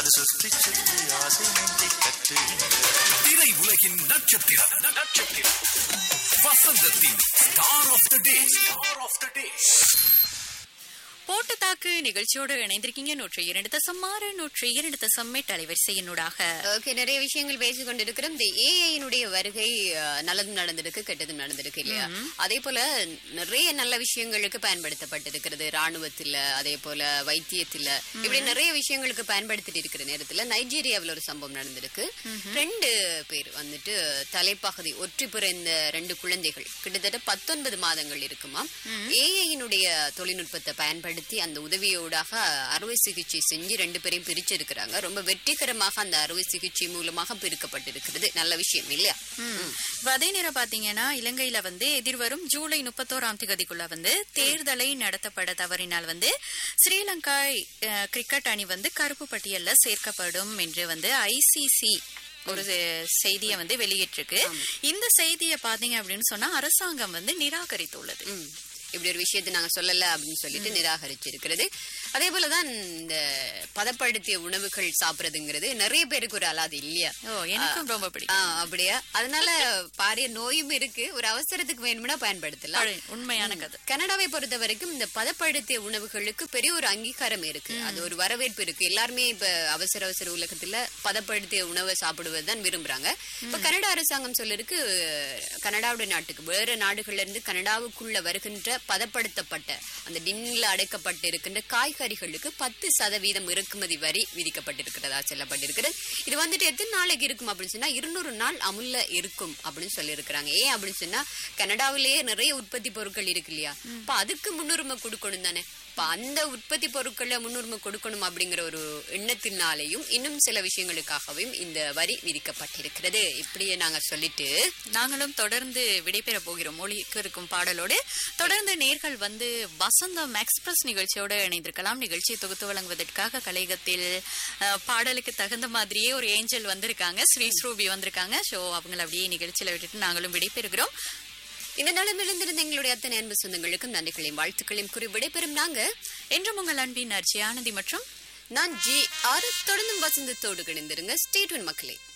சுற்றி சுற்றி ஆசை நெஞ்சை கட்டு திரை உலகின் நட்சத்திரம் நட்சத்திரம் வசந்தத்தின் star of the day star of the day போட்டு தாக்கு நிகழ்ச்சியோடு இணைந்திருக்கீங்க நூற்றி இரண்டு தசம் ஆறு நூற்றி இரண்டு தசம் எட்டு அலைவரிசையினூடாக ஓகே நிறைய விஷயங்கள் பேசிக் கொண்டிருக்கிறோம் இந்த ஏஐனுடைய வருகை அஹ், நல்லதும் நடந்திருக்கு கெட்டதும் நடந்திருக்கு இல்லையா அதே போல நிறைய நல்ல விஷயங்களுக்கு பயன்படுத்தப்பட்டிருக்கிறது ராணுவத்துல அதே போல வைத்தியத்துல இப்படி நிறைய விஷயங்களுக்கு பயன்படுத்திட்டு இருக்கிற நேரத்துல நைஜீரியாவில் ஒரு சம்பவம் நடந்திருக்கு ரெண்டு பேர் வந்துட்டு தலைப்பகுதி ஒற்றி பிறந்த ரெண்டு குழந்தைகள் கிட்டத்தட்ட பத்தொன்பது மாதங்கள் இருக்குமா ஏஐனுடைய தொழில்நுட்பத்தை பயன்படுத்தி அந்த உதவியோடாக அறுவை சிகிச்சை செஞ்சு ரெண்டு பேரையும் பிரிச்சிருக்கிறாங்க ரொம்ப வெற்றிகரமாக அந்த அறுவை சிகிச்சை மூலமாக பிரிக்கப்பட்டிருக்கிறது நல்ல விஷயம் இல்லையா இப்ப அதே நேரம் பாத்தீங்கன்னா இலங்கையில வந்து எதிர்வரும் ஜூலை முப்பத்தோராம் தேதிக்குள்ள வந்து தேர்தலை நடத்தப்பட தவறினால் வந்து ஸ்ரீலங்கா அஹ், கிரிக்கெட் அணி வந்து கருப்பு பட்டியல்ல சேர்க்கப்படும் என்று வந்து ஐசிசி ஒரு செ- செய்தியை வந்து வெளியிட்டிருக்கு இந்த செய்தியை பாத்தீங்க அப்படின்னு சொன்னா அரசாங்கம் வந்து நிராகரித்துள்ளது ம். இப்படி ஒரு விஷயத்தை நாங்க சொல்லல அப்படின்னு சொல்லிட்டு நிராகரிச்சிருக்கிறது அதே போலதான் இந்த பதப்படுத்திய உணவுகள் சாப்பிடுறதுங்கிறது நிறைய பேருக்கு ஒரு அலாது இல்லையா ஓ எனக்கும் ரொம்ப ஆ, பிடிக்கும் அப்படியா அதனால பாரிய நோயும் இருக்கு ஒரு அவசரத்துக்கு வேணும்னா பயன்படுத்தலாம் அது உண்மையான கதை கனடாவை பொறுத்த வரைக்கும் இந்த பதப்படுத்திய உணவுகளுக்கு பெரிய ஒரு அங்கீகாரம் இருக்கு அது ஒரு வரவேற்பு இருக்கு எல்லாருமே இப்ப அவசர அவசர உலகத்துல பதப்படுத்திய உணவை சாப்பிடுவதுதான் விரும்புறாங்க இப்ப கனடா அரசாங்கம் சொல்லிருக்கு கனடாவுடைய நாட்டுக்கு வேற நாடுகள்ல இருந்து கனடாவுக்குள்ள வருகின்ற பதப்படுத்தப்பட்ட அந்த டின்ல அடைக்கப்பட்டு இருக்கின்ற காய்கறிகளுக்கு பத்து சதவீதம் இறக்குமதி வரி விதிக்கப்பட்டிருக்கிறதா சொல்லப்பட்டிருக்கிறது இது வந்துட்டு எத்தனை நாளைக்கு இருக்கும் அப்படின்னு சொன்னா இருநூறு நாள் அமுல்ல இருக்கும் அப்படின்னு சொல்லியிருக்கிறாங்க ஏன் அப்படின்னு சொன்னா கனடாவிலேயே நிறைய உற்பத்தி பொருட்கள் இருக்கு இல்லையா இப்ப அதுக்கு முன்னுரிமை கொடுக்கணும் தானே இப்ப அந்த உற்பத்தி பொருட்களை முன்னுரிமை கொடுக்கணும் அப்படிங்கிற ஒரு எண்ணத்தினாலேயும் இன்னும் சில விஷயங்களுக்காகவும் இந்த வரி விதிக்கப்பட்டிருக்கிறது இப்படியே நாங்க சொல்லிட்டு நாங்களும் தொடர்ந்து விடைபெற போகிறோம் மொழிக்கு இருக்கும் பாடலோடு தொடர்ந்து நேர்கள் வந்து வசந்தம் எக்ஸ்பிரஸ் நிகழ்ச்சியோடு இணைந்திருக்கலாம் நிகழ்ச்சியை தொகுத்து வழங்குவதற்காக கலையகத்தில் அஹ், பாடலுக்கு தகுந்த மாதிரியே ஒரு ஏஞ்சல் வந்திருக்காங்க ஸ்ரீ ஸ்ரூபி வந்திருக்காங்க ஸோ அவங்கள அப்படியே நிகழ்ச்சியில விட்டுட்டு நாங்களும் விடைபெறுகிறோம் இந்த நாளும் எழுந்திருந்த எங்களுடைய அத்தனை அன்பு சொந்தங்களுக்கும் நன்றிகளையும் வாழ்த்துக்களையும் கூறி விடைபெறும் நாங்க என்றும் உங்கள் அன்பின் அர்ச்சி ஆனந்தி மற்றும் நான் ஜி ஆர் தொடர்ந்தும் வசந்தத்தோடு கிடந்திருங்க ஸ்டேட்வன் மக்களே